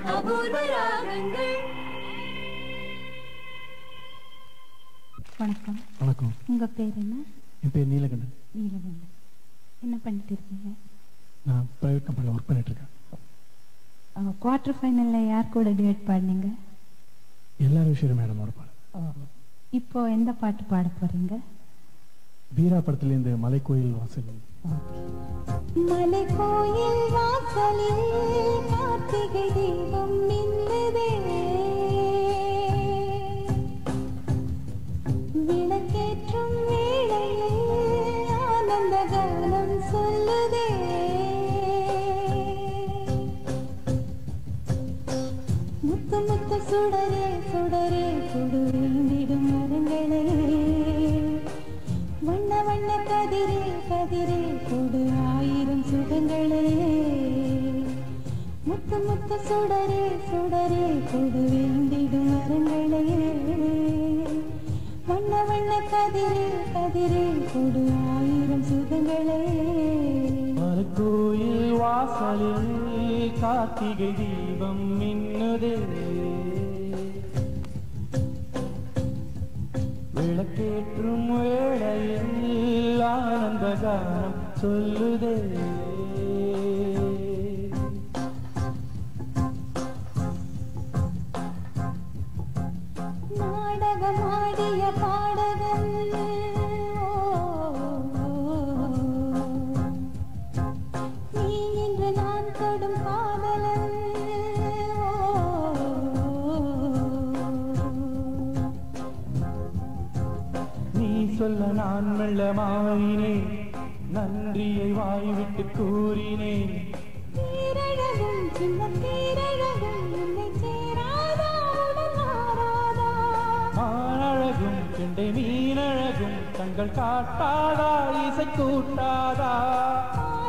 அபூர்வ ராகங்கள் வணக்கம் வணக்கம் உங்க பேர் என்ன என் பேர் நீலகண்டன் நீலகண்டன் என்ன பண்ணிட்டு இருக்கீங்க நான் ப்ரைவேட் கம்பெனியில் ஒர்க் பண்ணிட்டு இருக்கேன் குவார்டர் ஃபைனல்ல யார் கூட டியூட் பாடினீங்க எல்லாரும் விஷயம் மேடமோட பாடு இப்போ எந்த பாட்டு பாட போறீங்க வீரா படத்துலேருந்து மலைக்கோயில் வாசல் மலை கோயில் வாசலில் கார்த்திகை தீபம் மின்னுதே விளக்கேற்றும் வேளையில் ஆனந்த கானம் சொல்லுதே முத்து முத்து சுடரே சுடரே கொடுவிடும் மரங்களே வண்ண வண்ண கதிரே கதிரே கொடு ஆயிரம் சுகங்களே முத்து முத்து சுடரே சுடரே கொடு வேண்டிடும் மரங்களே வண்ண வண்ண கதிரே கதிரே கொடு ஆயிரம் சுகங்களே மலைக்கோயில் வாசலில் கார்த்திகை தீபம் மின்னுதே விளக்கேற்றும் வேளையில் ஆனந்த கானம் சொல்லுதே நாடகமாடிய பாடகன் நீ இன்று நான் தொடும் காதலன் நீ சொல்ல நான் மெல்ல மாறினேன் நன்றியை வாய்விட்டு கூறினேன் தீரழகும் சின்ன தீரழகும் உன்னை சேராதா உடன் மாறாதா மானழகும் கெண்டை மீனழகும் தங்கள் காட்டாதா இசை கூட்டாதா ஆ